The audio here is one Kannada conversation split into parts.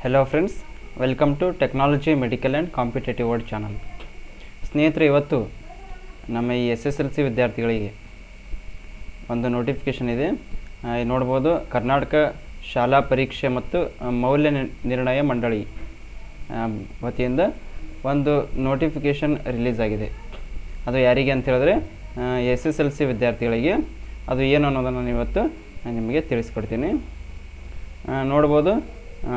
hello friends welcome to technology medical and competitive world channel ಸ್ನೇಹಿತರೆ ಇವತ್ತು ನಮ್ಮ ಈ ಎಸ್ ಎಸ್ ಎಲ್ ಸಿ ವಿದ್ಯಾರ್ಥಿಗಳಿಗೆ ಒಂದು ನೋಟಿಫಿಕೇಷನ್ ಇದೆ ಆ, ಇಲ್ಲಿ ನೋಡ್ಬೋದು ಕರ್ನಾಟಕ ಶಾಲಾ ಪರೀಕ್ಷೆ ಮತ್ತು ಆ, ಮೌಲ್ಯ ನಿರ್- ನಿರ್ಣಯ ಮಂಡಳಿ ಆ, ವತಿಯಿಂದ ಒಂದು ನೋಟಿಫಿಕೇಷನ್ ರಿಲೀಸ್ ಆಗಿದೆ ಅದು ಯಾರಿಗೆ ಅಂತ ಹೇಳಿದ್ರೆ ಎಸ್ ಎಸ್ ಎಲ್ ಸಿ ವಿದ್ಯಾರ್ಥಿಗಳಿಗೆ ಅದು ಏನು ಅನ್ನೋದನ್ನು ನಾನು ಇವತ್ತು ನಾನು ನಿಮಗೆ ತಿಳಿಸ್ಕೊಡ್ತೀನಿ ಆ, ನೋಡ್ಬೋದು ಆ,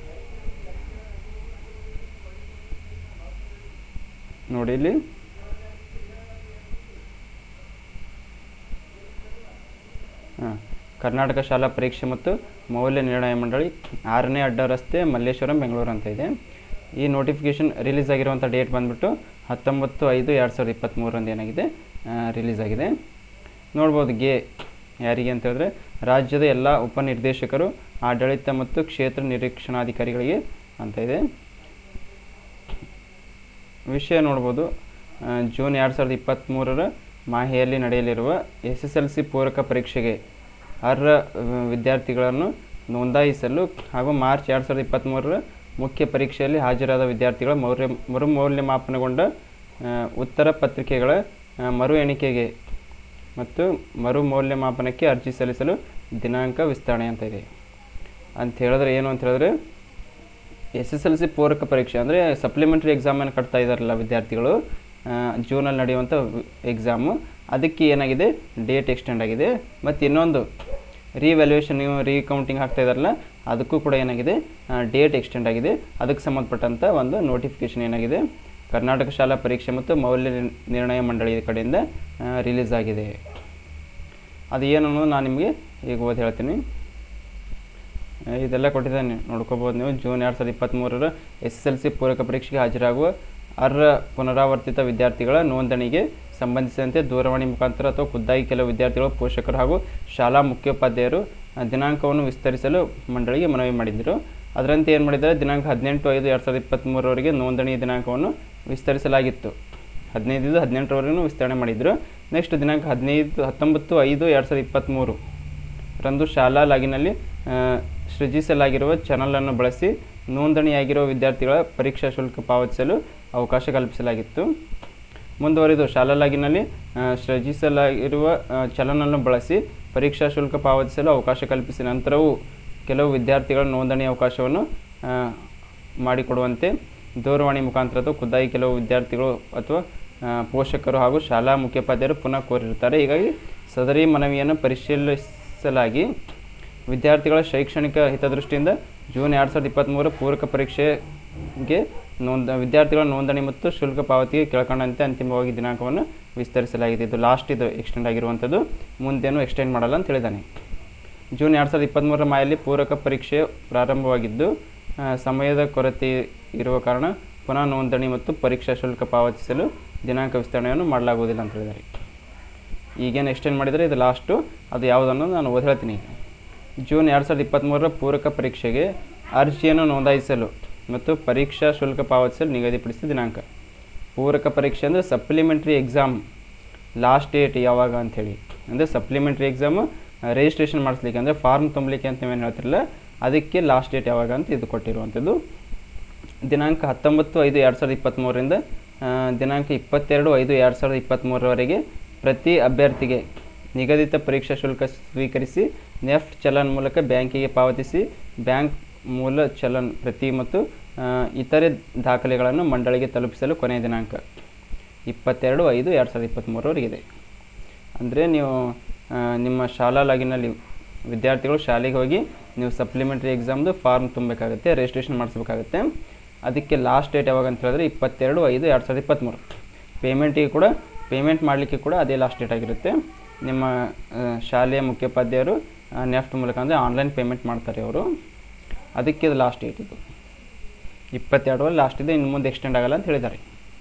ನೋಡಿ ಇಲ್ಲಿ ಹಾಂ ಕರ್ನಾಟಕ ಶಾಲಾ ಪರೀಕ್ಷೆ ಮತ್ತು ಮೌಲ್ಯ ನಿರ್ಣಯ ಮಂಡಳಿ ಆರನೇ ಅಡ್ಡ ರಸ್ತೆ ಮಲ್ಲೇಶ್ವರಂ ಬೆಂಗಳೂರು ಅಂತ ಇದೆ ಈ ನೋಟಿಫಿಕೇಷನ್ ರಿಲೀಸ್ ಆಗಿರುವಂಥ ಡೇಟ್ ಬಂದುಬಿಟ್ಟು ಹತ್ತೊಂಬತ್ತು ಐದು ಎರಡು ಸಾವಿರದ ಇಪ್ಪತ್ತ್ಮೂರರಂದು ಏನಾಗಿದೆ ರಿಲೀಸ್ ಆಗಿದೆ ನೋಡ್ಬೋದು ಗೆ ಯಾರಿಗೆ ಅಂತ ಹೇಳಿದ್ರೆ ರಾಜ್ಯದ ಎಲ್ಲ ಉಪನಿರ್ದೇಶಕರು ಆಡಳಿತ ಮತ್ತು ಕ್ಷೇತ್ರ ನಿರೀಕ್ಷಣಾಧಿಕಾರಿಗಳಿಗೆ ಅಂತ ಇದೆ ವಿಷಯ ನೋಡ್ಬೋದು ಆ, ಜೂನ್ ಎರಡು ಸಾವಿರದ ಇಪ್ಪತ್ತ್ಮೂರರ ಮಾಹೆಯಲ್ಲಿ ನಡೆಯಲಿರುವ ಎಸ್ ಎಸ್ ಎಲ್ ಸಿ ಪೂರಕ ಪರೀಕ್ಷೆಗೆ ಅರ್ಹ ಆ, ವಿದ್ಯಾರ್ಥಿಗಳನ್ನು ನೋಂದಾಯಿಸಲು ಹಾಗೂ ಮಾರ್ಚ್ ಎರಡು ಸಾವಿರದ ಇಪ್ಪತ್ತ್ಮೂರರ ಮುಖ್ಯ ಪರೀಕ್ಷೆಯಲ್ಲಿ ಹಾಜರಾದ ವಿದ್ಯಾರ್ಥಿಗಳ ಮೌಲ್ಯ ಮರು ಮೌಲ್ಯಮಾಪನಗೊಂಡ ಆ, ಉತ್ತರ ಪತ್ರಿಕೆಗಳ ಆ, ಮರು ಎಣಿಕೆಗೆ ಮತ್ತು ಮರು ಮೌಲ್ಯಮಾಪನಕ್ಕೆ ಅರ್ಜಿ ಸಲ್ಲಿಸಲು ದಿನಾಂಕ ವಿಸ್ತರಣೆ ಅಂತ ಇದೆ ಅಂತ ಹೇಳಿದ್ರೆ ಏನು ಅಂತ ಹೇಳಿದ್ರೆ ಎಸ್ ಎಸ್ ಎಲ್ ಸಿ ಪೂರಕ ಪರೀಕ್ಷೆ ಅಂದರೆ ಸಪ್ಲಿಮೆಂಟ್ರಿ ಎಕ್ಸಾಮನ್ನು ಕಟ್ತಾ ಇದ್ದಾರಲ್ಲ ವಿದ್ಯಾರ್ಥಿಗಳು ಆ, ಜೂನಲ್ಲಿ ನಡೆಯುವಂಥ ಎಕ್ಸಾಮು ಅದಕ್ಕೆ ಏನಾಗಿದೆ ಡೇಟ್ ಎಕ್ಸ್ಟೆಂಡ್ ಆಗಿದೆ ಮತ್ತು ಇನ್ನೊಂದು ರೀವ್ಯಾಲ್ಯೂಯೇಷನ್ ನೀವು ರೀಕೌಂಟಿಂಗ್ ಹಾಕ್ತಾ ಇದ್ದಾರಲ್ಲ ಅದಕ್ಕೂ ಕೂಡ ಏನಾಗಿದೆ ಡೇಟ್ ಎಕ್ಸ್ಟೆಂಡ್ ಆಗಿದೆ ಅದಕ್ಕೆ ಸಂಬಂಧಪಟ್ಟಂಥ ಒಂದು ನೋಟಿಫಿಕೇಷನ್ ಏನಾಗಿದೆ ಕರ್ನಾಟಕ ಶಾಲಾ ಪರೀಕ್ಷೆ ಮತ್ತು ಮೌಲ್ಯ ನಿರ್- ನಿರ್ಣಯ ಮಂಡಳಿ ಕಡೆಯಿಂದ ರಿಲೀಸ್ ಆಗಿದೆ ಅದು ಏನು ಅನ್ನೋದು ನಾನು ನಿಮಗೆ ಈಗ ಓದಿ ಹೇಳ್ತೀನಿ ಆ, ಇದೆಲ್ಲ ಕೊಟ್ಟಿದ್ದಾನೆ ನೋಡ್ಕೋಬೋದು ನೀವು ಜೂನ್ ಎರಡು ಸಾವಿರದ ಇಪ್ಪತ್ತ್ಮೂರರ ಎಸ್ ಎಸ್ ಎಲ್ ಸಿ ಪೂರಕ ಪರೀಕ್ಷೆಗೆ ಹಾಜರಾಗುವ ಅರ್ಹ ಪುನರಾವರ್ತಿತ ವಿದ್ಯಾರ್ಥಿಗಳ ನೋಂದಣಿಗೆ ಸಂಬಂಧಿಸಿದಂತೆ ದೂರವಾಣಿ ಮುಖಾಂತರ ಅಥವಾ ಖುದ್ದಾಗಿ ಕೆಲವು ವಿದ್ಯಾರ್ಥಿಗಳು ಪೋಷಕರು ಹಾಗೂ ಶಾಲಾ ಮುಖ್ಯೋಪಾಧ್ಯಾಯರು ಆ, ದಿನಾಂಕವನ್ನು ವಿಸ್ತರಿಸಲು ಮಂಡಳಿಗೆ ಮನವಿ ಮಾಡಿದ್ದರು ಅದರಂತೆ ಏನು ಮಾಡಿದ್ದಾರೆ ದಿನಾಂಕ ಹದಿನೆಂಟು ಐದು ಎರಡು ಸಾವಿರದ ಇಪ್ಪತ್ತ್ಮೂರವರೆಗೆ ನೋಂದಣಿ ದಿನಾಂಕವನ್ನು ವಿಸ್ತರಿಸಲಾಗಿತ್ತು ಹದಿನೈದು ಹದಿನೆಂಟರವರೆಗೂ ವಿಸ್ತರಣೆ ಮಾಡಿದರು ನೆಕ್ಸ್ಟ್ ದಿನಾಂಕ ಹದಿನೈದು ಹತ್ತೊಂಬತ್ತು ಐದು ಎರಡು ಸಾವಿರದ ಇಪ್ಪತ್ತ್ಮೂರು ರಂದು ಶಾಲಾ ಲಾಗಿನಲ್ಲಿ ಆ, ಸೃಜಿಸಲಾಗಿರುವ ಚಾನಲನ್ನು ಬಳಸಿ ನೋಂದಣಿಯಾಗಿರುವ ವಿದ್ಯಾರ್ಥಿಗಳ ಪರೀಕ್ಷಾ ಶುಲ್ಕ ಪಾವತಿಸಲು ಅವಕಾಶ ಕಲ್ಪಿಸಲಾಗಿತ್ತು ಮುಂದುವರಿದು ಶಾಲಾ ಲಾಗಿನಲ್ಲಿ ಆ, ಸೃಜಿಸಲಾಗಿರುವ ಆ, ಚಲನನ್ನು ಬಳಸಿ ಪರೀಕ್ಷಾ ಶುಲ್ಕ ಪಾವತಿಸಲು ಅವಕಾಶ ಕಲ್ಪಿಸಿದ ನಂತರವೂ ಕೆಲವು ವಿದ್ಯಾರ್ಥಿಗಳ ನೋಂದಣಿ ಅವಕಾಶವನ್ನು ಆ, ಮಾಡಿಕೊಡುವಂತೆ ದೂರವಾಣಿ ಮುಖಾಂತರ ಅಥವಾ ಖುದ್ದಾಗಿ ಕೆಲವು ವಿದ್ಯಾರ್ಥಿಗಳು ಅಥವಾ ಆ, ಪೋಷಕರು ಹಾಗೂ ಶಾಲಾ ಮುಖ್ಯೋಪಾಧ್ಯಾಯರು ಪುನಃ ಕೋರಿರುತ್ತಾರೆ ಹೀಗಾಗಿ ಸದರಿ ಮನವಿಯನ್ನು ಪರಿಶೀಲಿಸಲಾಗಿ ವಿದ್ಯಾರ್ಥಿಗಳ ಶೈಕ್ಷಣಿಕ ಹಿತದೃಷ್ಟಿಯಿಂದ ಜೂನ್ ಎರಡು ಸಾವಿರದ ಇಪ್ಪತ್ತ್ಮೂರು ಪೂರಕ ಪರೀಕ್ಷೆಗೆ ನೋಂದ ವಿದ್ಯಾರ್ಥಿಗಳ ನೋಂದಣಿ ಮತ್ತು ಶುಲ್ಕ ಪಾವತಿಗೆ ಕೆಳಕಂಡಂತೆ ಅಂತಿಮವಾಗಿ ದಿನಾಂಕವನ್ನು ವಿಸ್ತರಿಸಲಾಗಿದೆ ಇದು ಲಾಸ್ಟ್ ಇದು ಎಕ್ಸ್ಟೆಂಡ್ ಆಗಿರುವಂಥದ್ದು ಮುಂದೇನು ಎಕ್ಸ್ಟೆಂಡ್ ಮಾಡಲ್ಲ ಅಂತ ಹೇಳಿದ್ದಾನೆ ಜೂನ್ ಎರಡು ಸಾವಿರದ ಇಪ್ಪತ್ತ್ಮೂರರ ಮಾಯಲ್ಲಿ ಪೂರಕ ಪರೀಕ್ಷೆ ಪ್ರಾರಂಭವಾಗಿದ್ದು ಆ, ಸಮಯದ ಕೊರತೆ ಇರುವ ಕಾರಣ ಪುನಃ ನೋಂದಣಿ ಮತ್ತು ಪರೀಕ್ಷಾ ಶುಲ್ಕ ಪಾವತಿಸಲು ದಿನಾಂಕ ವಿಸ್ತರಣೆಯನ್ನು ಮಾಡಲಾಗುವುದಿಲ್ಲ ಅಂತ ಹೇಳಿದ್ದಾರೆ ಈಗೇನು ಎಕ್ಸ್ಟೆಂಡ್ ಮಾಡಿದರೆ ಇದು ಲಾಸ್ಟು ಅದು ಯಾವುದನ್ನು ನಾನು ಓದಿ ಹೇಳ್ತೀನಿ ಈಗ ಜೂನ್ ಎರಡು ಸಾವಿರದ ಇಪ್ಪತ್ತ್ಮೂರರ ಪೂರಕ ಪರೀಕ್ಷೆಗೆ ಅರ್ಜಿಯನ್ನು ನೋಂದಾಯಿಸಲು ಮತ್ತು ಪರೀಕ್ಷಾ ಶುಲ್ಕ ಪಾವತಿಸಲು ನಿಗದಿಪಡಿಸಿದ ದಿನಾಂಕ ಪೂರಕ ಪರೀಕ್ಷೆ ಅಂದರೆ ಸಪ್ಲಿಮೆಂಟ್ರಿ ಎಕ್ಸಾಮ್ ಲಾಸ್ಟ್ ಡೇಟ್ ಯಾವಾಗ ಅಂಥೇಳಿ ಅಂದರೆ ಸಪ್ಲಿಮೆಂಟ್ರಿ ಎಕ್ಸಾಮು ರಿಜಿಸ್ಟ್ರೇಷನ್ ಮಾಡಿಸ್ಲಿಕ್ಕೆ ಅಂದರೆ ಫಾರ್ಮ್ ತುಂಬಲಿಕ್ಕೆ ಅಂತ ನೀವೇನು ಹೇಳ್ತಿರಲ್ಲ ಅದಕ್ಕೆ ಲಾಸ್ಟ್ ಡೇಟ್ ಯಾವಾಗ ಅಂತ ಇದು ಕೊಟ್ಟಿರುವಂಥದ್ದು ದಿನಾಂಕ ಹತ್ತೊಂಬತ್ತು ಐದು ಎರಡು ಸಾವಿರದ ಇಪ್ಪತ್ತ್ಮೂರರಿಂದ ಆ, ದಿನಾಂಕ ಇಪ್ಪತ್ತೆರಡು ಐದು ಎರಡು ಸಾವಿರದ ಇಪ್ಪತ್ತ್ಮೂರರವರೆಗೆ ಪ್ರತಿ ಅಭ್ಯರ್ಥಿಗೆ ನಿಗದಿತ ಪರೀಕ್ಷಾ ಶುಲ್ಕ ಸ್ವೀಕರಿಸಿ ನೆಫ್ಟ್ ಚಲನ್ ಮೂಲಕ ಬ್ಯಾಂಕಿಗೆ ಪಾವತಿಸಿ ಬ್ಯಾಂಕ್ ಮೂಲ ಚಲನ್ ಪ್ರತಿ ಮತ್ತು ಆ, ಇತರೆ ದಾಖಲೆಗಳನ್ನು ಮಂಡಳಿಗೆ ತಲುಪಿಸಲು ಕೊನೆಯ ದಿನಾಂಕ ಇಪ್ಪತ್ತೆರಡು ಐದು ಎರಡು ಸಾವಿರದ ಇಪ್ಪತ್ತ್ಮೂರವರೆಗಿದೆ ಅಂದರೆ ನೀವು ಆ, ನಿಮ್ಮ ಶಾಲಾ ಲಾಗಿನಲ್ಲಿ ವಿದ್ಯಾರ್ಥಿಗಳು ಶಾಲೆಗೆ ಹೋಗಿ ನೀವು ಸಪ್ಲಿಮೆಂಟ್ರಿ ಎಕ್ಸಾಮ್ದು ಫಾರ್ಮ್ ತುಂಬಬೇಕಾಗುತ್ತೆ ರಿಜಿಸ್ಟ್ರೇಷನ್ ಮಾಡಿಸ್ಬೇಕಾಗುತ್ತೆ ಅದಕ್ಕೆ ಲಾಸ್ಟ್ ಡೇಟ್ ಯಾವಾಗ ಅಂತ ಹೇಳಿದ್ರೆ ಇಪ್ಪತ್ತೆರಡು ಐದು ಎರಡು ಸಾವಿರದ ಇಪ್ಪತ್ತ್ಮೂರು ಪೇಮೆಂಟಿಗೆ ಕೂಡ ಪೇಮೆಂಟ್ ಮಾಡಲಿಕ್ಕೆ ಕೂಡ ಅದೇ ಲಾಸ್ಟ್ ಡೇಟ್ ಆಗಿರುತ್ತೆ ನಿಮ್ಮ ಆ, ಶಾಲೆಯ ಮುಖ್ಯೋಪಾಧ್ಯಾಯರು ನೆಫ್ಟ್ ಮೂಲಕ ಅಂದರೆ ಆನ್ಲೈನ್ ಪೇಮೆಂಟ್ ಮಾಡ್ತಾರೆ ಅವರು ಅದಕ್ಕೆ ಇದು ಲಾಸ್ಟ್ ಡೇಟ್ ಇದು ಇಪ್ಪತ್ತೆರಡರಲ್ಲಿ ಲಾಸ್ಟ್ ಇದೆ ಇನ್ನು ಮುಂದೆ ಎಕ್ಸ್ಟೆಂಡ್ ಆಗಲ್ಲ ಅಂತ ಹೇಳಿದ್ದಾರೆ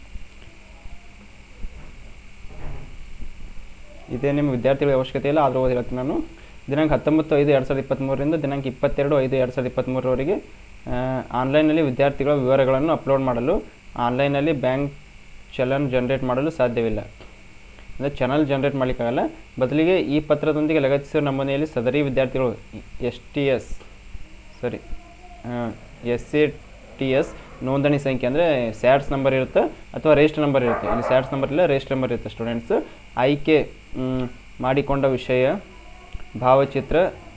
ಇದೇ ನಿಮ್ಮ ವಿದ್ಯಾರ್ಥಿಗಳ ಅವಶ್ಯಕತೆ ಇಲ್ಲ ಆದರೂ ಓದಿ ಹೇಳ್ತೀನಿ ನಾನು ದಿನಾಂಕ ಹತ್ತೊಂಬತ್ತು ಐದು ಎರಡು ಸಾವಿರದ ಇಪ್ಪತ್ತ್ಮೂರರಿಂದ ದಿನಾಂಕ ಇಪ್ಪತ್ತೆರಡು ಐದು ಎರಡು ಸಾವಿರದ ಇಪ್ಪತ್ತ್ಮೂರವರೆಗೆ ಆನ್ಲೈನಲ್ಲಿ ವಿದ್ಯಾರ್ಥಿಗಳ ವಿವರಗಳನ್ನು ಅಪ್ಲೋಡ್ ಮಾಡಲು ಆನ್ಲೈನಲ್ಲಿ ಬ್ಯಾಂಕ್ ಚಲನ್ ಜನರೇಟ್ ಮಾಡಲು ಸಾಧ್ಯವಿಲ್ಲ ಅಂದರೆ ಚಾನಲ್ ಜನರೇಟ್ ಮಾಡಲಿಕ್ಕಾಗಲ್ಲ ಬದಲಿಗೆ ಈ ಪತ್ರದೊಂದಿಗೆ ಲಗತ್ತಿಸಿರುವ ನಮೂನೆಯಲ್ಲಿ ಸದರಿ ವಿದ್ಯಾರ್ಥಿಗಳು ಎಸ್ ಟಿ ಎಸ್ ಸರಿ ಎಸ್ ಎ ಟಿ ಎಸ್ ನೋಂದಣಿ ಸಂಖ್ಯೆ ಅಂದರೆ ಸ್ಯಾಟ್ಸ್ ನಂಬರ್ ಇರುತ್ತೆ ಅಥವಾ ರಿಜಿಸ್ಟರ್ ನಂಬರ್ ಇರುತ್ತೆ ಇಲ್ಲಿ ಸ್ಯಾಟ್ಸ್ ನಂಬರ್ ಇಲ್ಲ ರಿಜಿಸ್ಟರ್ ನಂಬರ್ ಇರುತ್ತೆ ಸ್ಟೂಡೆಂಟ್ಸ್ ಆಯ್ಕೆ ಮ್, ಮಾಡಿಕೊಂಡ ವಿಷಯ ಭಾವಚಿತ್ರ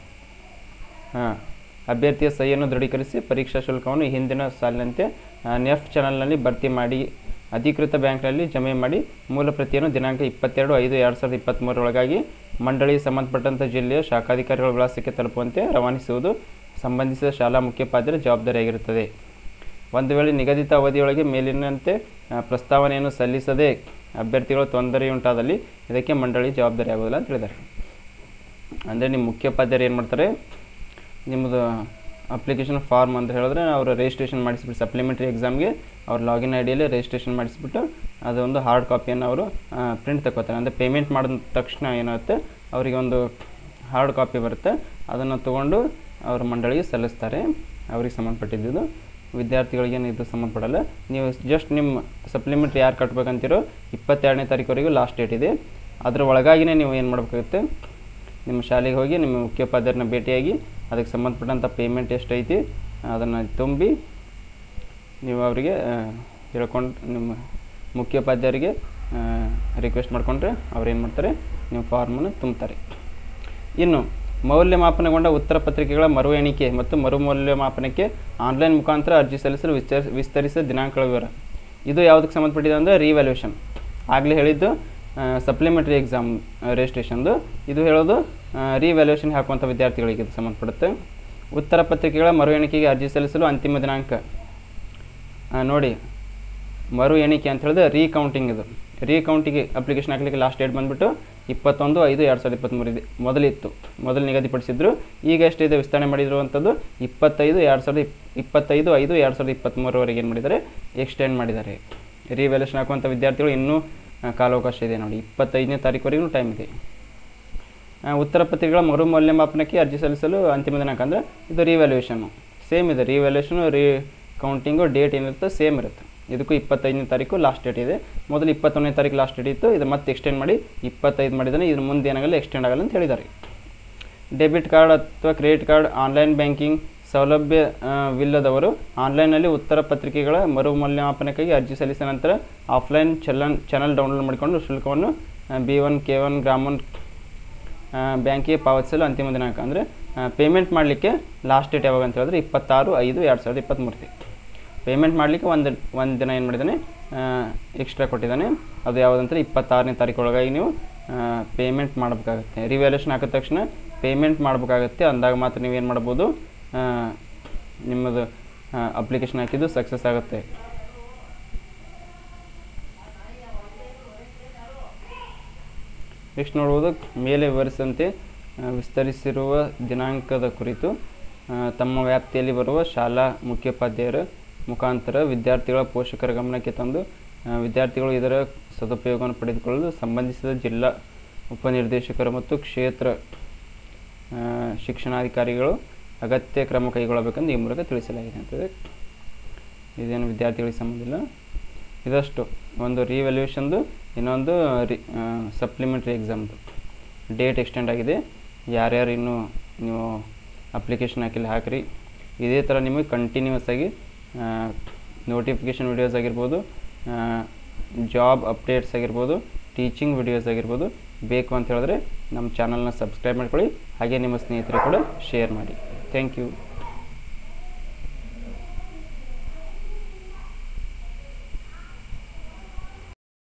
ಹಾಂ ಅಭ್ಯರ್ಥಿಯ ಸಹಿಯನ್ನು ದೃಢೀಕರಿಸಿ ಪರೀಕ್ಷಾ ಶುಲ್ಕವನ್ನು ಹಿಂದಿನ ಸಾಲಿನಂತೆ ನೆಫ್ಟ್ ಚಾನಲ್ನಲ್ಲಿ ಭರ್ತಿ ಮಾಡಿ ಅಧಿಕೃತ ಬ್ಯಾಂಕ್ನಲ್ಲಿ ಜಮೆ ಮಾಡಿ ಮೂಲ ಪ್ರತಿಯನ್ನು ದಿನಾಂಕ ಇಪ್ಪತ್ತೆರಡು ಐದು ಎರಡು ಸಾವಿರದ ಇಪ್ಪತ್ತ್ಮೂರರೊಳಗಾಗಿ ಮಂಡಳಿ ಸಂಬಂಧಪಟ್ಟಂಥ ಜಿಲ್ಲೆಯ ಶಾಖಾಧಿಕಾರಿಗಳ ವಿಳಾಸಕ್ಕೆ ತಲುಪುವಂತೆ ರವಾನಿಸುವುದು ಸಂಬಂಧಿಸಿದ ಶಾಲಾ ಮುಖ್ಯೋಪಾಧ್ಯಾಯರ ಜವಾಬ್ದಾರಿಯಾಗಿರುತ್ತದೆ ಒಂದು ವೇಳೆ ನಿಗದಿತ ಅವಧಿಯೊಳಗೆ ಮೇಲಿನಂತೆ ಆ, ಪ್ರಸ್ತಾವನೆಯನ್ನು ಸಲ್ಲಿಸದೆ ಅಭ್ಯರ್ಥಿಗಳು ತೊಂದರೆಯುಂಟಾದಲ್ಲಿ ಇದಕ್ಕೆ ಮಂಡಳಿ ಜವಾಬ್ದಾರಿ ಆಗೋದಿಲ್ಲ ಅಂತ ಹೇಳಿದ್ದಾರೆ ಅಂದರೆ ನಿಮ್ಮ ಮುಖ್ಯೋಪಾಧ್ಯಾಯರು ಏನು ಮಾಡ್ತಾರೆ ನಿಮ್ಮದು ಅಪ್ಲಿಕೇಶನ್ ಫಾರ್ಮ್ ಅಂತ ಹೇಳಿದ್ರೆ ಅವರು ರಿಜಿಸ್ಟ್ರೇಷನ್ ಮಾಡಿಸ್ಬಿಟ್ಟು ಸಪ್ಲಿಮೆಂಟ್ರಿ ಎಕ್ಸಾಮ್ಗೆ ಅವ್ರ ಲಾಗಿನ್ ಐ ಡಿಯಲ್ಲಿ ರಿಜಿಸ್ಟ್ರೇಷನ್ ಮಾಡಿಸ್ಬಿಟ್ಟು ಅದೊಂದು ಹಾರ್ಡ್ ಕಾಪಿಯನ್ನು ಅವರು ಪ್ರಿಂಟ್ ತಗೋತಾರೆ ಅಂದರೆ ಪೇಮೆಂಟ್ ಮಾಡಿದ ತಕ್ಷಣ ಏನಾಗುತ್ತೆ ಅವರಿಗೆ ಒಂದು ಹಾರ್ಡ್ ಕಾಪಿ ಬರುತ್ತೆ ಅದನ್ನು ತೊಗೊಂಡು ಅವ್ರ ಮಂಡಳಿಗೆ ಸಲ್ಲಿಸ್ತಾರೆ ಅವ್ರಿಗೆ ಸಂಬಂಧಪಟ್ಟಿದ್ದು ವಿದ್ಯಾರ್ಥಿಗಳಿಗೇನು ಇದು ಸಂಬಂಧಪಡಲ್ಲ ನೀವು ಜಸ್ಟ್ ನಿಮ್ಮ ಸಪ್ಲಿಮೆಂಟ್ರಿ ಯಾರು ಕಟ್ಬೇಕಂತಿರೋ ಇಪ್ಪತ್ತೆರಡನೇ ತಾರೀಕುವರೆಗೂ ಲಾಸ್ಟ್ ಡೇಟ್ ಇದೆ ಅದ್ರ ಒಳಗಾಗಿನೇ ನೀವು ಏನು ಮಾಡಬೇಕಾಗುತ್ತೆ ನಿಮ್ಮ ಶಾಲೆಗೆ ಹೋಗಿ ನಿಮ್ಮ ಮುಖ್ಯೋಪಾಧ್ಯಾಯರನ್ನ ಭೇಟಿಯಾಗಿ ಅದಕ್ಕೆ ಸಂಬಂಧಪಟ್ಟಂಥ ಪೇಮೆಂಟ್ ಎಷ್ಟೈತಿ ಅದನ್ನು ತುಂಬಿ ನೀವು ಅವರಿಗೆ ಹೇಳ್ಕೊಂಡು ನಿಮ್ಮ ಮುಖ್ಯೋಪಾಧ್ಯಾಯರಿಗೆ ರಿಕ್ವೆಸ್ಟ್ ಮಾಡಿಕೊಂಡ್ರೆ ಅವ್ರು ಏನು ಮಾಡ್ತಾರೆ ನಿಮ್ಮ ಫಾರ್ಮನ್ನು ತುಂಬ್ತಾರೆ ಇನ್ನು ಮೌಲ್ಯಮಾಪನಗೊಂಡ ಉತ್ತರ ಪತ್ರಿಕೆಗಳ ಮರು ಎಣಿಕೆ ಮತ್ತು ಮರು ಮೌಲ್ಯಮಾಪನಕ್ಕೆ ಆನ್ಲೈನ್ ಮುಖಾಂತರ ಅರ್ಜಿ ಸಲ್ಲಿಸಲು ವಿಸ್ತರಿಸ ವಿಸ್ತರಿಸಿದ ದಿನಾಂಕಗಳ ವಿವರ ಇದು ಯಾವುದಕ್ಕೆ ಸಂಬಂಧಪಟ್ಟಿದೆ ಅಂದರೆ ರಿವ್ಯಾಲ್ಯೂಷನ್ ಆಗಲೇ ಹೇಳಿದ್ದು ಸಪ್ಲಿಮೆಂಟ್ರಿ ಎಕ್ಸಾಮ್ ರಿಜಿಸ್ಟ್ರೇಷನ್ದು ಇದು ಹೇಳೋದು ರಿವ್ಯಾಲ್ಯೂಷನ್ ಹಾಕುವಂಥ ವಿದ್ಯಾರ್ಥಿಗಳಿಗೆ ಇದು ಸಂಬಂಧಪಡುತ್ತೆ ಉತ್ತರ ಪತ್ರಿಕೆಗಳ ಮರು ಎಣಿಕೆಗೆ ಅರ್ಜಿ ಸಲ್ಲಿಸಲು ಅಂತಿಮ ದಿನಾಂಕ ಆ, ನೋಡಿ ಮರು ಎಣಿಕೆ ಅಂತ ಹೇಳಿದ್ರೆ ರೀಕೌಂಟಿಂಗ್ ಇದು ರೀಕೌಂಟಿಗೆ ಅಪ್ಲಿಕೇಶನ್ ಹಾಕಲಿಕ್ಕೆ ಲಾಸ್ಟ್ ಡೇಟ್ ಬಂದುಬಿಟ್ಟು ಇಪ್ಪತ್ತೊಂದು ಐದು ಎರಡು ಸಾವಿರದ ಇಪ್ಪತ್ತ್ಮೂರು ಇದೆ ಮೊದಲಿತ್ತು ಮೊದಲು ನಿಗದಿಪಡಿಸಿದ್ರು ಈಗ ಎಷ್ಟಿದೆ ವಿಸ್ತರಣೆ ಮಾಡಿರುವಂಥದ್ದು ಇಪ್ಪತ್ತೈದು ಎರಡು ಸಾವಿರದ ಇಪ್ ಇಪ್ಪತ್ತೈದು ಐದು ಎರಡು ಸಾವಿರದ ಇಪ್ಪತ್ತ್ಮೂರವರೆಗೆ ಏನು ಮಾಡಿದ್ದಾರೆ ಎಕ್ಸ್ಟೆಂಡ್ ಮಾಡಿದ್ದಾರೆ ರಿವ್ಯಾಲ್ಯೂಷನ್ ಹಾಕುವಂಥ ವಿದ್ಯಾರ್ಥಿಗಳು ಇನ್ನೂ ಆ, ಕಾಲಾವಕಾಶ ಇದೆ ನೋಡಿ ಇಪ್ಪತ್ತೈದನೇ ತಾರೀಕುವರೆಗೂ ಟೈಮ್ ಇದೆ ಆ, ಉತ್ತರ ಪತ್ರಿಕೆಗಳ ಮರು ಮೌಲ್ಯಮಾಪನಕ್ಕೆ ಅರ್ಜಿ ಸಲ್ಲಿಸಲು ಅಂತಿಮ ದಿನಾಂಕ ಅಂದರೆ ಇದು ರಿವ್ಯಾಲ್ಯೂಷನ್ನು ಸೇಮ್ ಇದೆ ರಿವ್ಯಾಲ್ಯೂಷನು ರೀ ಕೌಂಟಿಂಗು ಡೇಟ್ ಏನಿರುತ್ತೆ ಸೇಮ್ ಇರುತ್ತೆ ಇದಕ್ಕೂ ಇಪ್ಪತ್ತೈದನೇ ತಾರೀಕು ಲಾಸ್ಟ್ ಡೇಟ್ ಇದೆ ಮೊದಲು ಇಪ್ಪತ್ತೊಂದನೇ ತಾರೀಕು ಲಾಸ್ಟ್ ಡೇಟ್ ಇತ್ತು ಇದು ಮತ್ತೆ ಎಕ್ಸ್ಟೆಂಡ್ ಮಾಡಿ ಇಪ್ಪತ್ತೈದು ಮಾಡಿದ್ದಾನೆ ಇದ್ರ ಮುಂದೆ ಏನಾಗಲ್ಲ ಎಕ್ಸ್ಟೆಂಡ್ ಆಗಲ್ಲ ಅಂತ ಹೇಳಿದ್ದಾರೆ ಡೆಬಿಟ್ ಕಾರ್ಡ್ ಅಥವಾ ಕ್ರೆಡಿಟ್ ಕಾರ್ಡ್ ಆನ್ಲೈನ್ ಬ್ಯಾಂಕಿಂಗ್ ಸೌಲಭ್ಯವಿಲ್ಲದವರು ಆನ್ಲೈನ್ನಲ್ಲಿ ಉತ್ತರ ಪತ್ರಿಕೆಗಳ ಮರು ಮೌಲ್ಯಮಾಪನಕ್ಕಾಗಿ ಅರ್ಜಿ ಸಲ್ಲಿಸಿದ ನಂತರ ಆಫ್ಲೈನ್ ಚಲನ್ ಚಾನಲ್ ಡೌನ್ಲೋಡ್ ಮಾಡಿಕೊಂಡು ಶುಲ್ಕವನ್ನು B one K one Gram one ಬ್ಯಾಂಕಿಗೆ ಪಾವತಿಸಲು ಅಂತಿಮ ದಿನಾಂಕ ಅಂದರೆ ಪೇಮೆಂಟ್ ಮಾಡಲಿಕ್ಕೆ ಲಾಸ್ಟ್ ಡೇಟ್ ಯಾವಾಗ ಅಂತ ಹೇಳಿದ್ರೆ ಇಪ್ಪತ್ತಾರು ಐದು ಎರಡು ಸಾವಿರದ ಇಪ್ಪತ್ತ್ಮೂರು ಪೇಮೆಂಟ್ ಮಾಡಲಿಕ್ಕೆ ಒಂದು ಒಂದು ದಿನ ಏನು ಮಾಡಿದ್ದಾನೆ ಎಕ್ಸ್ಟ್ರಾ ಕೊಟ್ಟಿದ್ದಾನೆ ಅದು ಯಾವುದಂದ್ರೆ ಇಪ್ಪತ್ತಾರನೇ ತಾರೀಕು ಒಳಗಾಗಿ ನೀವು ಪೇಮೆಂಟ್ ಮಾಡಬೇಕಾಗುತ್ತೆ ರಿವ್ಯಾಲ್ಯೂಷನ್ ಹಾಕಿದ ತಕ್ಷಣ ಪೇಮೆಂಟ್ ಮಾಡಬೇಕಾಗುತ್ತೆ ಅಂದಾಗ ಮಾತ್ರ ನೀವೇನು ಮಾಡ್ಬೋದು ಆ, ನಿಮ್ಮದು ಅಪ್ಲಿಕೇಶನ್ ಹಾಕಿದ್ದು ಸಕ್ಸಸ್ ಆಗುತ್ತೆ ನೆಕ್ಸ್ಟ್ ನೋಡುವುದು ಮೇಲೆ ವಿವರಿಸಿದಂತೆ ಆ, ವಿಸ್ತರಿಸಿರುವ ದಿನಾಂಕದ ಕುರಿತು ಆ, ತಮ್ಮ ವ್ಯಾಪ್ತಿಯಲ್ಲಿ ಬರುವ ಶಾಲಾ ಮುಖ್ಯೋಪಾಧ್ಯಾಯರ ಮುಖಾಂತರ ವಿದ್ಯಾರ್ಥಿಗಳ ಪೋಷಕರ ಗಮನಕ್ಕೆ ತಂದು ಆ, ವಿದ್ಯಾರ್ಥಿಗಳು ಇದರ ಸದುಪಯೋಗವನ್ನು ಪಡೆದುಕೊಳ್ಳಲು ಸಂಬಂಧಿಸಿದ ಜಿಲ್ಲಾ ಉಪನಿರ್ದೇಶಕರು ಮತ್ತು ಕ್ಷೇತ್ರ ಆ, ಶಿಕ್ಷಣಾಧಿಕಾರಿಗಳು ಅಗತ್ಯ ಕ್ರಮ ಕೈಗೊಳ್ಳಬೇಕೆಂದು ಈ ಮೂಲಕ ತಿಳಿಸಲಾಗಿದೆ ಅಂತದೆ ಇದೇನು ವಿದ್ಯಾರ್ಥಿಗಳಿಗೆ ಸಂಬಂಧ ಇಲ್ಲ ಇದಷ್ಟು ಒಂದು ರಿವ್ಯಾಲ್ಯೂಷನ್ದು ಇನ್ನೊಂದು ರಿ ಸಪ್ಲಿಮೆಂಟ್ರಿ ಎಕ್ಸಾಮ್ದು ಡೇಟ್ ಎಕ್ಸ್ಟೆಂಡ್ ಆಗಿದೆ ಯಾರ್ಯಾರು ಇನ್ನೂ ನೀವು ಅಪ್ಲಿಕೇಶನ್ ಹಾಕಿಲ್ಲ ಹಾಕಿರಿ ಇದೇ ಥರ ನಿಮಗೆ ಕಂಟಿನ್ಯೂಸ್ ಆಗಿ ನೋಟಿಫಿಕೇಷನ್ ವಿಡಿಯೋಸ್ ಆಗಿರ್ಬೋದು ಜಾಬ್ ಅಪ್ಡೇಟ್ಸ್ ಆಗಿರ್ಬೋದು ಟೀಚಿಂಗ್ ವಿಡಿಯೋಸ್ ಆಗಿರ್ಬೋದು ಬೇಕು ಅಂತ ಹೇಳಿದ್ರೆ ನಮ್ಮ ಚಾನಲ್ನ ಸಬ್ಸ್ಕ್ರೈಬ್ ಮಾಡ್ಕೊಳ್ಳಿ ಹಾಗೆ ನಿಮ್ಮ ಸ್ನೇಹಿತರು ಕೂಡ ಶೇರ್ ಮಾಡಿ ಥ್ಯಾಂಕ್ ಯು